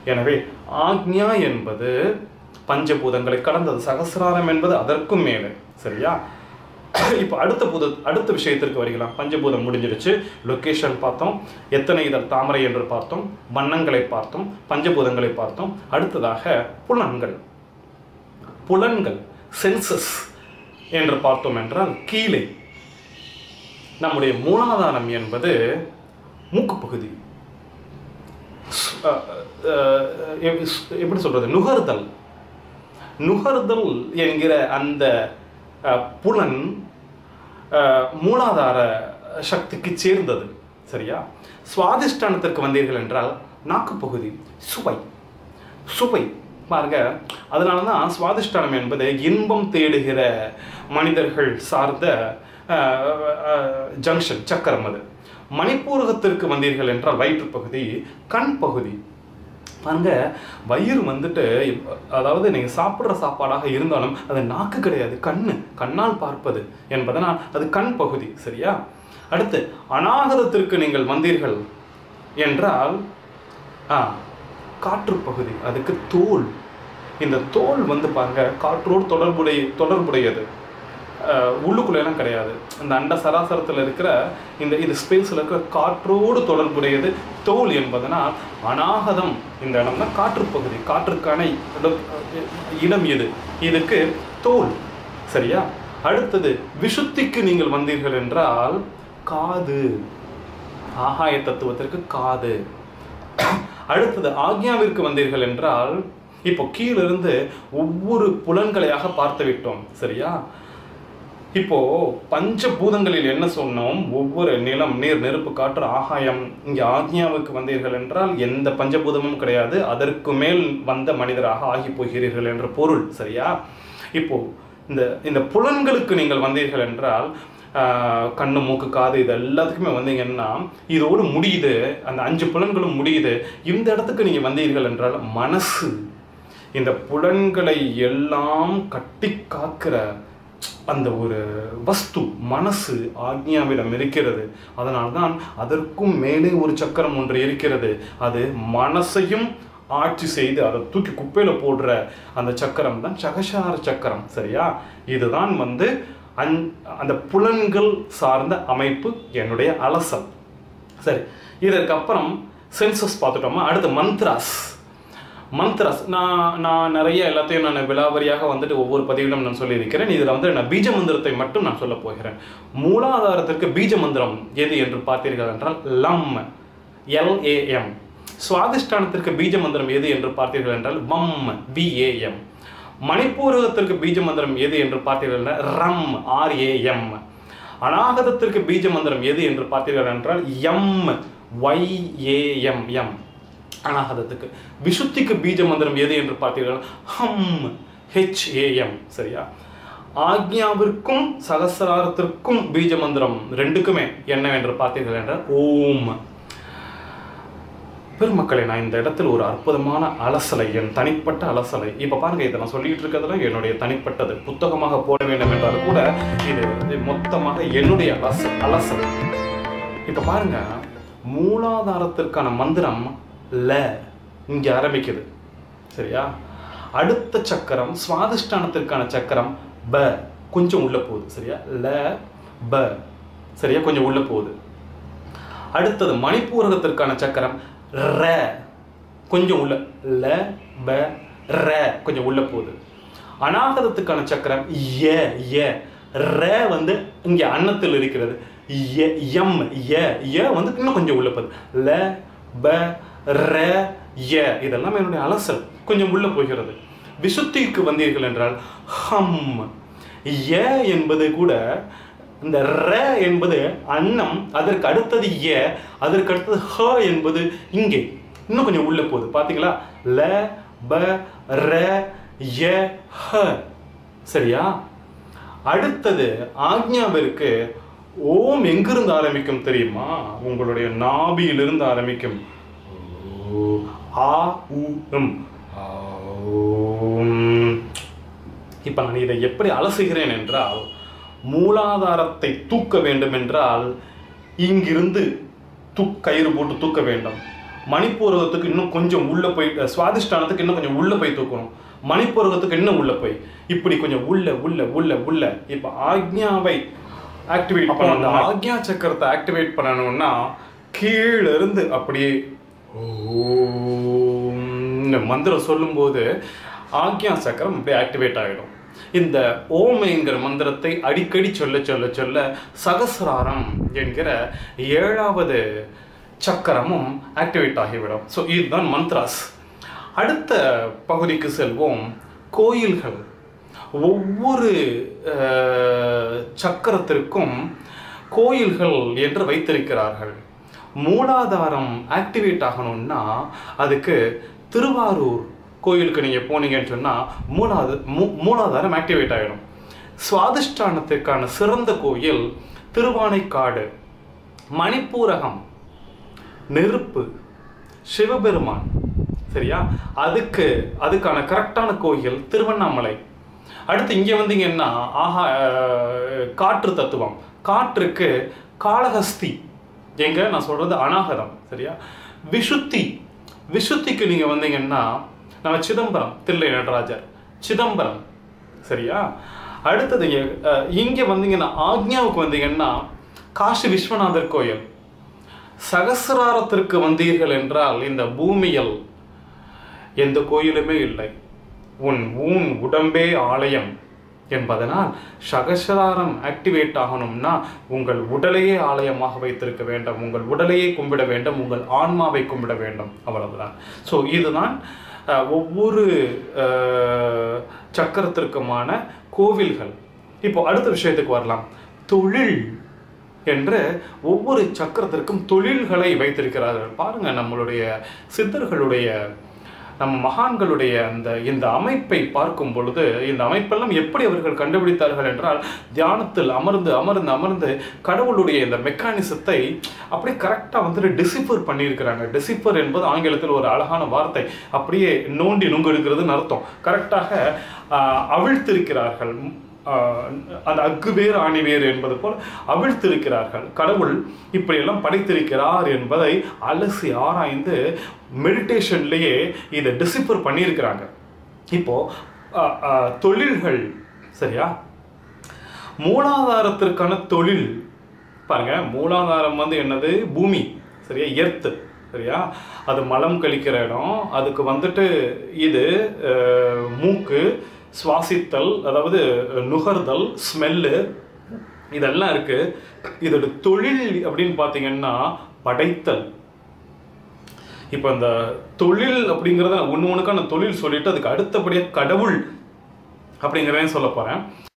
எனவே ஆக்ஞா என்பது பஞ்சபூதங்களை கடந்தது சகசிராரம் என்பது அதற்கும் மேலே சரியா இப்போ அடுத்த புது அடுத்த விஷயத்திற்கு வருகிறோம் பஞ்சபூதம் முடிஞ்சிருச்சு லொகேஷன் பார்த்தோம் எத்தனை இதழ் தாமரை என்று பார்த்தோம் வண்ணங்களை பார்த்தோம் பஞ்சபூதங்களை பார்த்தோம் அடுத்ததாக புலன்கள் புலன்கள் சென்சஸ் என்று பார்த்தோம் என்றால் கீழே நம்முடைய மூலாதாரம் என்பது மூக்கு பகுதி ஸ்- அஹ், அஹ், எப்- எப்படி சொல்றது நுகர்தல் நுகர்தல் என்கிற அந்த அஹ், புலன் அஹ், மூலாதார சக்திக்கு சேர்ந்தது சரியா சுவாதிஷ்டானத்திற்கு வந்தீர்கள் என்றால் நாக்கு பகுதி சுவை சுவை பாருங்க அதனால தான் சுவாதிஷ்டானம் என்பது இன்பம் தேடுகிற மனிதர்கள் சார்ந்த ஜங்ஷன் சக்கரம் அது மணிப்பூரகத்திற்கு வந்தீர்கள் என்றால் வயிற்றுப் பகுதி கண் பகுதி பாருங்க வயிறு வந்துட்டு இப்ப- அதாவது நீங்கள் சாப்பிட்ற சாப்பாடாக இருந்தாலும் அது நாக்கு கிடையாது கண்ணு கண்ணால் பார்ப்பது என்பதனால் அது கண் பகுதி சரியா அடுத்து அநாகதத்திற்கு நீங்கள் வந்தீர்கள் என்றால் ஆ காற்று பகுதி அதுக்கு தோல் இந்த தோல் வந்து பாருங்க காற்றோடு தொடர்புடைய தொடர்புடையது அஹ், உள்ளுக்குள்ளெல்லாம் கிடையாது இந்த அண்ட சராசரத்தில் இருக்கிற இந்த இது ஸ்பேஸில் இருக்கிற காற்றோடு தொடர்புடையது தோல் என்பதனால் அநாகதம் இந்த இடம்னா காற்று பகுதி காற்றுக்கான இடம் இடம் எது இதுக்கு தோல் சரியா அடுத்தது விசுத்திக்கு நீங்கள் வந்தீர்கள் என்றால் காது ஆகாய தத்துவத்திற்கு காது அடுத்தது ஆக்ஞாவிற்கு வந்தீர்கள் என்றால் இப்போ கீழிருந்து ஒவ்வொரு புலன்களையாக பார்த்து விட்டோம் சரியா இப்போ பஞ்சபூதங்களில் என்ன சொன்னோம் ஒவ்வொரு நிலம் நீர் நெருப்பு காற்று ஆகாயம் இங்கே ஆக்ஞாவுக்கு வந்தீர்கள் என்றால் எந்த பஞ்சபூதமும் கிடையாது அதற்கு மேல் வந்த மனிதராக ஆகி போகிறீர்கள் என்ற பொருள் சரியா இப்போ இந்த இந்த புலன்களுக்கு நீங்கள் வந்தீர்கள் என்றால் ஆஹ், கண்ணு மூக்கு காது இது எல்லாத்துக்குமே வந்தீங்கன்னா இதோடு முடியுது அந்த அஞ்சு புலன்களும் முடியுது இந்த இடத்துக்கு நீங்கள் வந்தீர்கள் என்றால் மனசு இந்த புலன்களை எல்லாம் கட்டி காக்கிற அந்த ஒரு வஸ்து மனசு ஆக்ஞாவிடம் இருக்கிறது அதனால்தான் அதற்கும் மேலே ஒரு சக்கரம் ஒன்று இருக்கிறது அது மனசையும் ஆட்சி செய்து அதை தூக்கி குப்பையில போடுற அந்த சக்கரம் தான் சகசார சக்கரம் சரியா இதுதான் வந்து அந் அந்த புலன்கள் சார்ந்த அமைப்பு என்னுடைய அலசல் சரி இதற்கு அப்புறம் சென்சஸ் பார்த்துட்டோமா அடுத்து மந்த்ராஸ் மந்த்ராஸ் நான் நான் நிறைய எல்லாத்தையும் நான் விலாவரியாக வந்துட்டு ஒவ்வொரு பதிவிலும் நான் சொல்லியிருக்கிறேன் இதில் வந்து நான் பீஜ மந்திரத்தை மட்டும் நான் சொல்ல போகிறேன் மூலாதாரத்திற்கு பீஜ மந்திரம் எது என்று பார்த்தீர்கள் என்றால் லம் எல்ஏஎம் சுவாதிஷ்டானத்திற்கு பீஜ மந்திரம் எது என்று பார்த்தீர்கள் என்றால் வம் விஏஎம் மணிப்பூரகத்திற்கு பீஜ மந்திரம் எது என்று பார்த்தீர்கள் என்றால் ரம் ஆர்ஏஎம் அநாகதத்திற்கு பீஜ மந்திரம் எது என்று பார்த்தீர்கள் என்றால் எம் ஒய்ஏஎம் எம் அநாகதத்துக்கு விசுத்திக்கு பீஜ மந்திரம் எது என்று பார்த்தீர்கள் ஹம் ஹெச்ஏஎம் சரியா ஆக்ஞாவிற்கும் சகசிராரத்திற்கும் பீஜ மந்திரம் ரெண்டுக்குமே என்னவென்று பார்த்தீர்கள் என்றால் ஓம் பெருமக்களே நான் இந்த இடத்தில் ஒரு அற்புதமான அலசலை என் தனிப்பட்ட அலசலை இப்போ பாருங்க இதை நான் சொல்லிட்டு இருக்கிறதுல என்னுடைய தனிப்பட்டது புத்தகமாக போட வேண்டும் என்றால் கூட இது இது மொத்தமாக என்னுடைய அலசல் அலசல் இப்போ பாருங்க மூலாதாரத்திற்கான மந்திரம் ல இங்க ஆரம்பிக்குது சரியா அடுத்த சக்கரம் சுவாதிஷ்டானத்திற்கான சக்கரம் ப கொஞ்சம் உள்ள போகுது சரியா ல ப சரியா கொஞ்சம் உள்ள போகுது அடுத்தது மணிப்பூரகத்திற்கான சக்கரம் ர கொஞ்சம் உள்ள ல ப ர கொஞ்சம் உள்ள போகுது அநாகதத்துக்கான சக்கரம் ய ய ர வந்து இங்க அன்னத்தில் இருக்கிறது ய எம் ய ய வந்து இன்னும் கொஞ்சம் உள்ள போகுது ல ப ர ய இதெல்லாம் என்னுடைய அலசல் கொஞ்சம் உள்ள போகிறது விசுத்திக்கு வந்தீர்கள் என்றால் ஹம் ய என்பது கூட இந்த ர என்பது அன்னம் அதற்கு அடுத்தது ய அதற்கு அடுத்தது ஹ என்பது இங்கே இன்னும் கொஞ்சம் உள்ள போகுது பாத்தீங்களா ல ப ர ய ஹ சரியா அடுத்தது ஆக்ஞாவிற்கு ஓம் எங்கிருந்து ஆரம்பிக்கும் தெரியுமா உங்களுடைய நாபியிலிருந்து ஆரம்பிக்கும் ஓ, ஆ உ ம் ஓம். இப்ப நான் இதை எப்படி அலசுகிறேன் என்றால் மூலாதாரத்தை தூக்க வேண்டும் என்றால் இங்கிருந்து தூ கயிறு போட்டு தூக்க வேண்டும் மணிப்பூரகத்துக்கு இன்னும் கொஞ்சம் உள்ள போய் அஹ், சுவாதிஷ்டானத்துக்கு இன்னும் கொஞ்சம் உள்ள போய் தூக்கணும் மணிப்பூரகத்துக்கு இன்னும் உள்ள போய் இப்படி கொஞ்சம் உள்ள உள்ள உள்ள உள்ள இப்போ ஆக்ஞாவை ஆக்டிவேட் அப்போ அந்த பண்ணணும் ஆக்ஞா சக்கரத்தை ஆக்டிவேட் பண்ணணும்னா கீழ இருந்து அப்படியே ஓம் மந்திரம் சொல்லும்போது ஆக்ஞா சக்கரம் அப்படியே ஆக்டிவேட் ஆகிடும் இந்த ஓமைங்கிற மந்திரத்தை அடிக்கடி சொல்ல சொல்ல சொல்ல சகசிராரம் என்கிற ஏழாவது சக்கரமும் ஆக்டிவேட் ஆகிவிடும் ஸோ இதுதான் மந்த்ராஸ் அடுத்த பகுதிக்கு செல்வோம் கோயில்கள் ஒவ்வொரு அஹ், சக்கரத்திற்கும் கோயில்கள் என்று வைத்திருக்கிறார்கள் மூலாதாரம் ஆக்டிவேட் ஆகணும்னா அதுக்கு திருவாரூர் கோயிலுக்கு நீங்கள் போனீங்கன்னு சொன்னால் மூலாத மூ மூலாதாரம் ஆக்டிவேட் ஆகிடும் சுவாதிஷ்டானத்திற்கான சிறந்த கோயில் திருவானைக்காடு மணிப்பூரகம் நெருப்பு சிவபெருமான் சரியா அதுக்கு அதுக்கான கரெக்டான கோயில் திருவண்ணாமலை அடுத்து இங்கே வந்தீங்கன்னா ஆஹா அஹ், காற்று தத்துவம் காற்றுக்கு காளஹஸ்தி எங்க நான் சொல்றது அனாகதம் சரியா விசுத்தி விசுத்திக்கு நீங்க வந்தீங்கன்னா நம்ம சிதம்பரம் தில்லை நடராஜர் சிதம்பரம் சரியா அடுத்தது இங்க, அஹ், இங்க வந்தீங்கன்னா ஆக்ஞாவுக்கு வந்தீங்கன்னா காசி விஸ்வநாதர் கோயில் சகசிராரத்திற்கு வந்தீர்கள் என்றால் இந்த பூமியில் எந்த கோயிலுமே இல்லை உன் ஊன் உடம்பே ஆலயம் என்பதனால் சகசிராரம் ஆக்டிவேட் ஆகணும்னா உங்கள் உடலையே ஆலயமாக வைத்திருக்க வேண்டும் உங்கள் உடலையே கும்பிட வேண்டும் உங்கள் ஆன்மாவை கும்பிட வேண்டும் அவ்வளவுதான் ஸோ இதுதான் அஹ், ஒவ்வொரு அஹ், சக்கரத்திற்குமான கோவில்கள் இப்போ அடுத்த விஷயத்துக்கு வரலாம் தொழில் என்று ஒவ்வொரு சக்கரத்திற்கும் தொழில்களை வைத்திருக்கிறார்கள் பாருங்க நம்மளுடைய சித்தர்களுடைய நம் மகான்களுடைய அந்த இந்த அமைப்பை பார்க்கும் பொழுது இந்த அமைப்பெல்லாம் எப்படி அவர்கள் கண்டுபிடித்தார்கள் என்றால் தியானத்தில் அமர்ந்து அமர்ந்து அமர்ந்து கடவுளுடைய இந்த மெக்கானிசத்தை அப்படியே கரெக்டாக வந்துட்டு டிசிஃபர் பண்ணியிருக்கிறாங்க டிசிஃபர் என்பது ஆங்கிலத்தில் ஒரு அழகான வார்த்தை அப்படியே நோண்டி நுங்கெடுக்கிறதுன்னு அர்த்தம் கரெக்டாக அவிழ்த்திருக்கிறார்கள் ஆஹ் அந்த அக்கு வேறு ஆணி வேறு என்பது போல் அவிழ்த்திருக்கிறார்கள் கடவுள் இப்படியெல்லாம் படைத்திருக்கிறார் என்பதை அலசி ஆராய்ந்து மெடிடேஷன்லேயே இதை டிசிஃபர் பண்ணியிருக்கிறாங்க இப்போ ஆஹ் ஆஹ் தொழில்கள் சரியா மூலாதாரத்திற்கான தொழில் பாருங்க மூலாதாரம் வந்து என்னது பூமி சரியா எர்த்து சரியா அது மலம் கழிக்கிற இடம் அதுக்கு வந்துட்டு இது அஹ், மூக்கு சுவாசித்தல் அதாவது நுகர்தல் ஸ்மெல்லு இதெல்லாம் இருக்கு இதோட தொழில் அப்படின்னு பார்த்தீங்கன்னா படைத்தல் இப்போ இந்த தொழில் அப்படிங்கிறத ஒன்று ஒன்றுக்கான தொழில் சொல்லிட்டு அதுக்கு அடுத்தபடியாக கடவுள் அப்படிங்கிறதையும் சொல்ல போகிறேன்